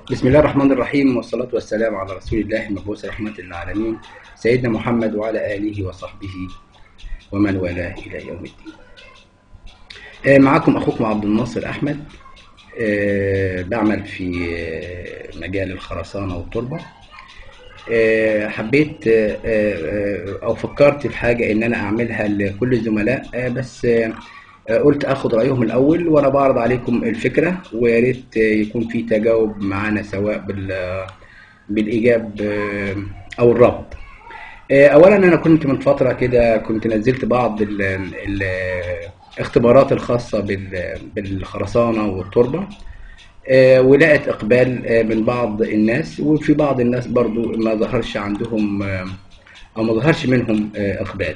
بسم الله الرحمن الرحيم والصلاة والسلام على رسول الله المبعوث رحمة للعالمين سيدنا محمد وعلى آله وصحبه ومن والاه إلى يوم الدين. آه، معكم أخوكم عبد الناصر أحمد آه، بعمل في آه، مجال الخرسانة والتربة. آه، حبيت آه، آه، أو فكرت في حاجة إن أنا أعملها لكل الزملاء آه، بس آه، آه، قلت اخد رايهم الاول وانا بعرض عليكم الفكره ويا ريت آه، يكون في تجاوب معانا سواء بال بالايجاب آه، او الرفض آه، اولا انا كنت من فتره كده كنت نزلت بعض ال- ال- الاختبارات الخاصه بال- بالخرسانه والتربه آه، ولقت اقبال آه، من بعض الناس وفي بعض الناس برضو ما ظهرش عندهم آه، او ما ظهرش منهم آه، اقبال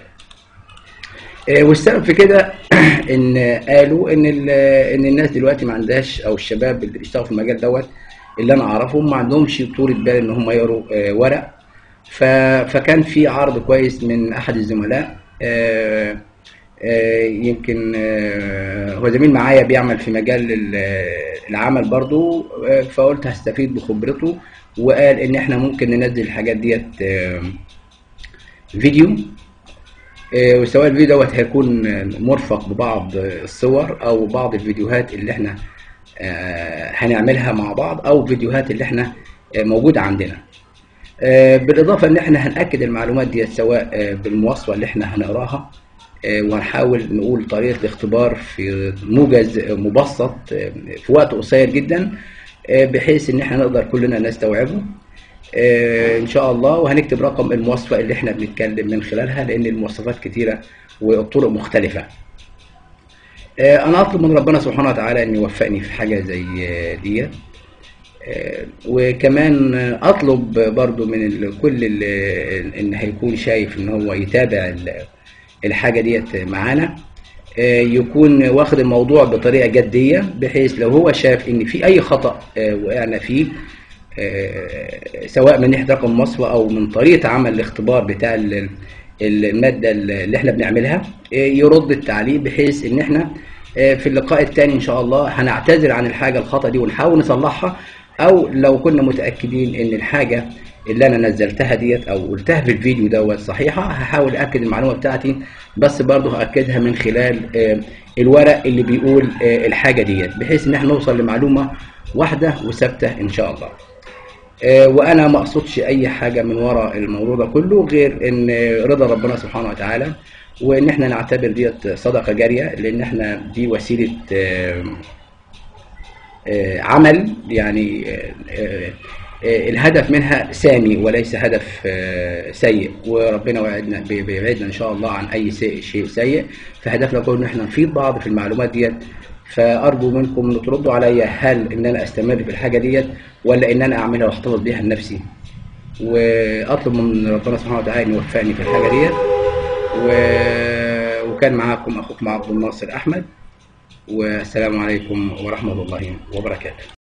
آه، والسبب في كده ان قالوا ان ال- ان الناس دلوقتي ما عندهاش او الشباب اللي بيشتغلوا في المجال دوت اللي انا اعرفهم ما عندهمش طولة بال ان هم يقروا آه، ورق ف- فكان في عرض كويس من احد الزملاء آه، آه، يمكن آه، هو زميل معايا بيعمل في مجال ال- العمل برضو آه، فقلت هستفيد بخبرته وقال ان احنا ممكن ننزل الحاجات ديت آه، فيديو آه، وسواء الفيديو دوت هيكون آه، مرفق ببعض آه، الصور او بعض الفيديوهات اللي احنا آه، هنعملها مع بعض او فيديوهات اللي احنا آه، موجودة عندنا آه، بالاضافة ان احنا هنأكد المعلومات دي سواء آه، بالمواصفة اللي احنا هنقراها آه، وهنحاول نقول طريقة الاختبار في موجز آه، مبسط آه، في وقت قصير جدا آه، بحيث ان احنا نقدر كلنا نستوعبه آه، ان شاء الله وهنكتب رقم المواصفة اللي احنا بنتكلم من خلالها لان المواصفات كتيرة والطرق مختلفة آه، انا اطلب من ربنا سبحانه وتعالى ان يوفقني في حاجة زي آه، ديت آه، وكمان آه، اطلب برضو من ال- كل ال- ان هيكون شايف ان هو يتابع ال- الحاجة ديت معانا آه، يكون واخد الموضوع بطريقة جدية بحيث لو هو شاف ان في اي خطأ آه، وقعنا فيه آه، سواء من ناحية رقم مصفى او من طريقة عمل الاختبار بتاع ال- المادة اللي احنا بنعملها آه، يرد التعليق بحيث ان احنا آه، في اللقاء التاني ان شاء الله هنعتذر عن الحاجة الخطأ دي ونحاول نصلحها او لو كنا متأكدين ان الحاجة اللي انا نزلتها ديت او قلتها في الفيديو دوت صحيحة هحاول اكد المعلومة بتاعتي بس برضه هاكدها من خلال آه، الورق اللي بيقول آه، الحاجة ديت بحيث ان احنا نوصل لمعلومة واحدة وثابتة ان شاء الله آه، وانا ما اقصدش اي حاجه من وراء الموضوع ده كله غير ان رضا ربنا سبحانه وتعالى وان احنا نعتبر ديت صدقه جاريه لان احنا دي وسيله آه، آه، عمل يعني آه، آه، آه، الهدف منها سامي وليس هدف آه، سيء وربنا وعدنا بي- بيبعدنا ان شاء الله عن اي سي- شيء سيء فهدفنا كله ان احنا نفيد بعض في المعلومات ديت فارجو منكم ان تردوا عليا هل ان انا استمر في الحاجه ديت ولا ان انا اعملها واحتفظ بيها لنفسي واطلب من ربنا سبحانه وتعالى ان يوفقني في الحاجه ديت و... وكان معاكم اخوكم عبد الناصر احمد والسلام عليكم ورحمه الله وبركاته